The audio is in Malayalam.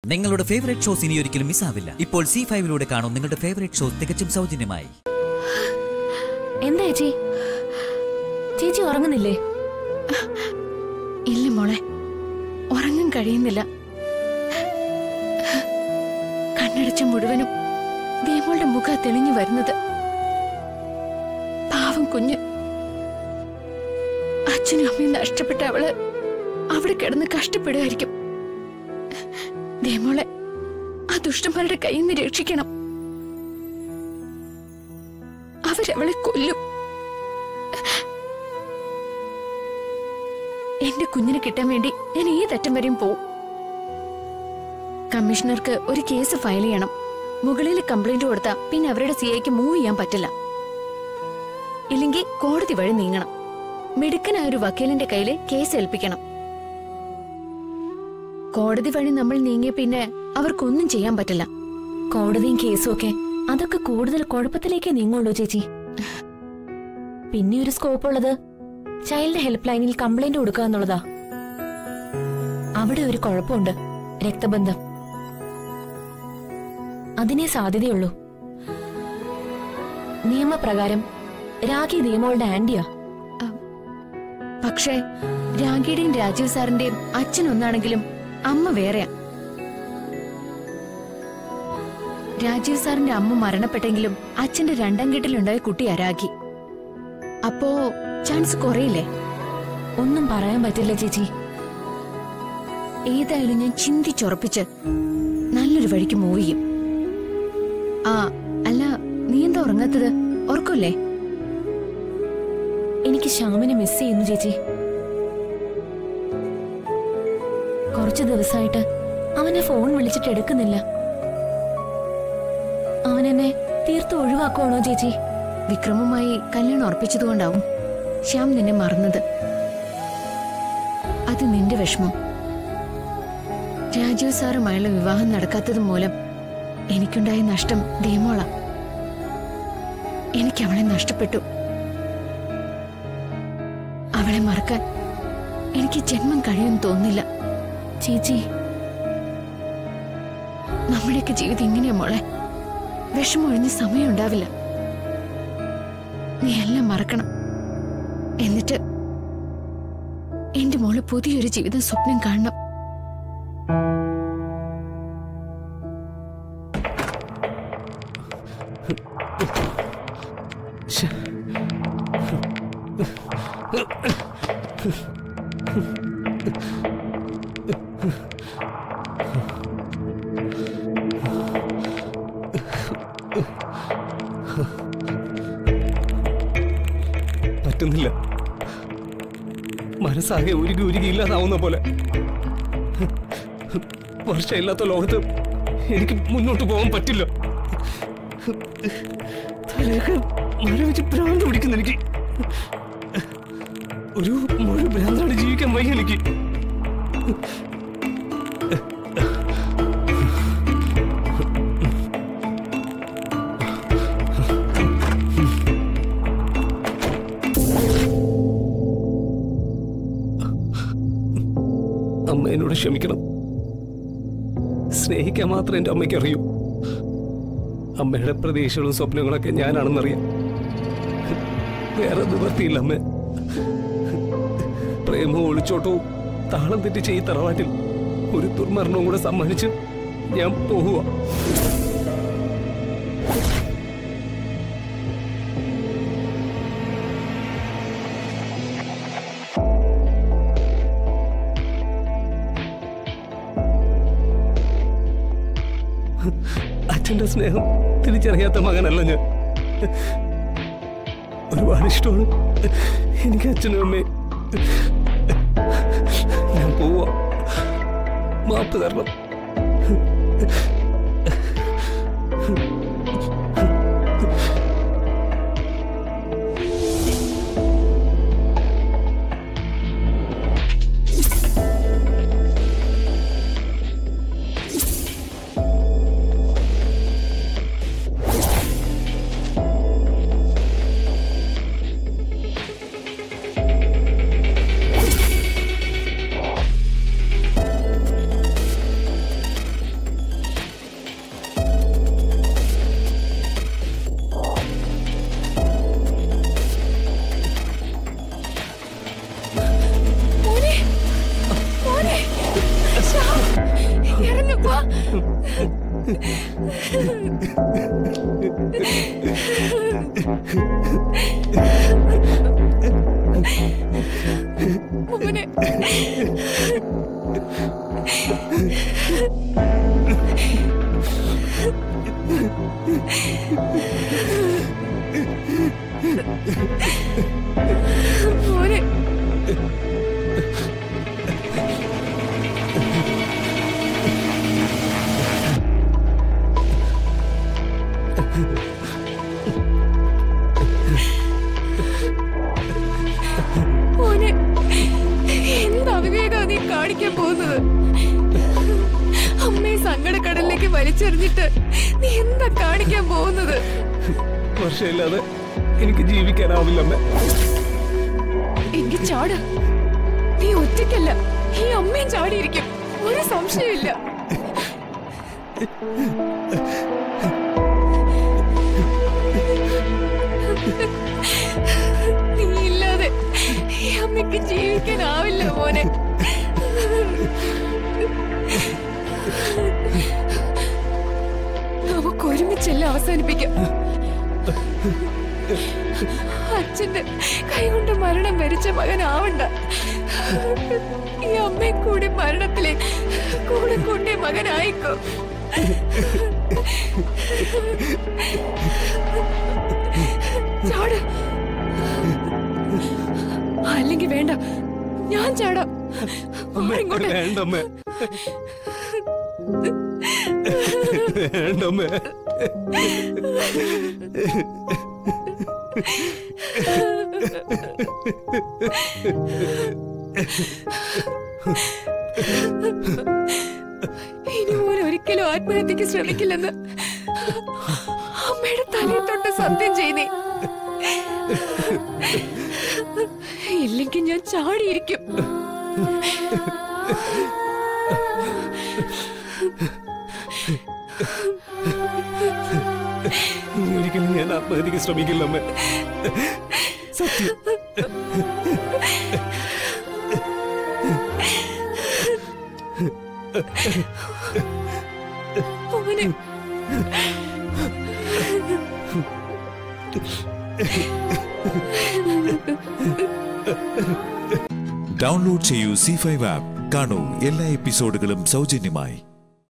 നിങ്ങളുടെ ഫേവറേറ്റ് ഷോസ് ഇനി ഒരിക്കലും മിസ്സാവില്ല ഇപ്പോൾ സി ഫൈവിലൂടെ കാണും നിങ്ങളുടെ ഫേവറേറ്റ് ഷോ തികച്ചും സൗജന്യമായി എന്താ ചേച്ചി ചേച്ചി ഉറങ്ങുന്നില്ലേ ഇല്ല മോളെ ഉറങ്ങാൻ കഴിയുന്നില്ല കണ്ണടച്ച മുഴുവനും ദീമോളുടെ മുഖ തെളിഞ്ഞു വരുന്നത് പാവം കുഞ്ഞ് അച്ഛനും അമ്മയും നഷ്ടപ്പെട്ട അവള് അവിടെ കിടന്ന് കഷ്ടപ്പെടുമായിരിക്കും ദീമോളെ ആ ദുഷ്ടന്മാരുടെ കയ്യിൽ നിന്ന് രക്ഷിക്കണം അവരവളെ കൊല്ലും എന്റെ കുഞ്ഞിനെ കിട്ടാൻ വേണ്ടി ഞാൻ ഏതറ്റം വരെയും പോവും കമ്മീഷണർക്ക് ഒരു കേസ് ഫയൽ ചെയ്യണം മുകളിൽ കംപ്ലൈന്റ് കൊടുത്താൽ പിന്നെ അവരുടെ സി ഐക്ക് മൂവ് ചെയ്യാൻ പറ്റില്ല ഇല്ലെങ്കിൽ കോടതി വഴി നീങ്ങണം മിടുക്കനായ ഒരു വക്കീലിന്റെ കയ്യിൽ കേസ് ഏൽപ്പിക്കണം കോടതി വഴി നമ്മൾ നീങ്ങിയ പിന്നെ അവർക്കൊന്നും ചെയ്യാൻ പറ്റില്ല കോടതിയും കേസും ഒക്കെ അതൊക്കെ കൂടുതൽ കുഴപ്പത്തിലേക്കേ നീങ്ങുള്ളൂ ചേച്ചി പിന്നെ ഒരു സ്കോപ്പ് ഉള്ളത് ചൈൽഡ് ഹെൽപ്പ് ലൈനിൽ കംപ്ലൈന്റ് കൊടുക്കുക എന്നുള്ളതാ അവിടെ ഒരു കുഴപ്പമുണ്ട് രക്തബന്ധം അതിനെ സാധ്യതയുള്ളൂ നിയമപ്രകാരം രാഖി നിയമോളുടെ ആന്റിയാ പക്ഷേ രാഗിയുടെയും രാജീവ് സാറിന്റെയും അച്ഛൻ ഒന്നാണെങ്കിലും അമ്മ വേറെയാ രാജീവ് സാറിന്റെ അമ്മ മരണപ്പെട്ടെങ്കിലും അച്ഛന്റെ രണ്ടാം കെട്ടിലുണ്ടായ കുട്ടിയാ രാഖി അപ്പോ ചാൻസ് കുറയില്ലേ ഒന്നും പറയാൻ പറ്റില്ല ചേച്ചി ഏതായാലും ഞാൻ ചിന്തിച്ചുറപ്പിച്ച് നല്ലൊരു വഴിക്ക് മൂവ് ചെയ്യും ആ അല്ല നീ എന്താ ഉറങ്ങാത്തത് ഉറക്കല്ലേ എനിക്ക് ശ്യാമിനെ മിസ് ചെയ്യുന്നു ചേച്ചി കുറച്ചു ദിവസമായിട്ട് അവനെ ഫോൺ വിളിച്ചിട്ട് എടുക്കുന്നില്ല അവനെന്നെ തീർത്ത് ഒഴിവാക്കുവാണോ ചേച്ചി വിക്രമുമായി കല്യാണം ഉറപ്പിച്ചതുകൊണ്ടാവും ശ്യാം നിന്നെ മറന്നത് അത് നിന്റെ വിഷമം രാജീവ് സാറുമായുള്ള വിവാഹം നടക്കാത്തത് മൂലം എനിക്കുണ്ടായ നഷ്ടം ദേമോള എനിക്ക് അവളെ നഷ്ടപ്പെട്ടു അവളെ മറക്കാൻ എനിക്ക് ജന്മം കഴിയുമെന്ന് തോന്നുന്നില്ല ചേച്ചി നമ്മുടെയൊക്കെ ജീവിതം ഇങ്ങനെയാ മോളെ വിഷമൊഴിഞ്ഞ് സമയം ഉണ്ടാവില്ല നീ എല്ലാം മറക്കണം എന്നിട്ട് എന്റെ മോള് പുതിയൊരു ജീവിതം സ്വപ്നം കാണണം പറ്റുന്നില്ല മനസ്സാകെ ഉരുകി ഉരുകി ഇല്ലാതാവുന്ന പോലെ വർഷമില്ലാത്ത ലോകത്ത് എനിക്ക് മുന്നോട്ട് പോകാൻ പറ്റില്ല തലയൊക്കെ മഴ വെച്ച് ഭ്രാന്ത് പിടിക്കുന്ന എനിക്ക് ഒരു മുഴു ഭ്രാന്താണ് ജീവിക്കാൻ വയ്യ എനിക്ക് അമ്മ എന്നോട് ക്ഷമിക്കണം സ്നേഹിക്കാൻ മാത്രം എൻ്റെ അമ്മയ്ക്ക് അറിയൂ അമ്മയുടെ പ്രതീക്ഷകളും സ്വപ്നങ്ങളൊക്കെ ഞാനാണെന്നറിയാം വേറെ നിവർത്തിയില്ല അമ്മ പ്രേമവും ഒളിച്ചോട്ടവും താളം തെറ്റി ചെയ്യ തറവാട്ടിൽ ഒരു ദുർമരണവും കൂടെ സമ്മാനിച്ച് ഞാൻ പോവുക അച്ഛന്റെ സ്നേഹം തിരിച്ചറിയാത്ത മകനല്ല ഞാൻ ഒരുപാട് ഇഷ്ടമാണ് എനിക്ക് അച്ഛനും അമ്മയും ഞാൻ പോവാ മാപ്പ് തരണം മോനെ മോനെ മോനെ എന്ത് അവിവേകാ നീ കാണിക്കാൻ പോകുന്നത് അമ്മയെ സങ്കടക്കടലിലേക്ക് വലിച്ചെറിഞ്ഞിട്ട് നീ എന്താ കാണിക്കാൻ പോകുന്നത് വർഷമില്ലാതെ എനിക്ക് ജീവിക്കാനാവില്ല അമ്മ എങ്കിൽ ചാട് നീ ഒറ്റയ്ക്കല്ല ഈ അമ്മയും ചാടിയിരിക്കും ഒരു സംശയമില്ല നീ ഇല്ലാതെ ഈ അമ്മയ്ക്ക് ജീവിക്കാനാവില്ല മോനെ നമുക്ക് ഒരുമിച്ചെല്ലാം അവസാനിപ്പിക്കാം അച്ഛന്റെ കൈകൊണ്ട് മരണം വരിച്ച മകനാവണ്ട ഈ അമ്മയെ കൂടി മരണത്തിലേക്ക് കൂടെ കൊണ്ടേ മകനായിക്കോ ചാട് അല്ലെങ്കിൽ വേണ്ട ഞാൻ ചാടാം ഇങ്ങോട്ട് വേണ്ട അമ്മ വേണ്ട അമ്മ ഇനി മോൻ ഒരിക്കലും ആത്മഹത്യക്ക് ശ്രമിക്കില്ലെന്ന് അമ്മയുടെ തലയിൽ തൊട്ട് സത്യം ചെയ്തേ ഇല്ലെങ്കിൽ ഞാൻ ചാടിയിരിക്കും ഒരിക്കലും ഞാൻ ആത്മഹത്യക്ക് ശ്രമിക്കില്ല അമ്മ സത്യം മോനെ ഡൗൺലോഡ് ചെയ്യൂ സി ഫൈവ് ആപ്പ് കാണൂ എല്ലാ എപ്പിസോഡുകളും സൗജന്യമായി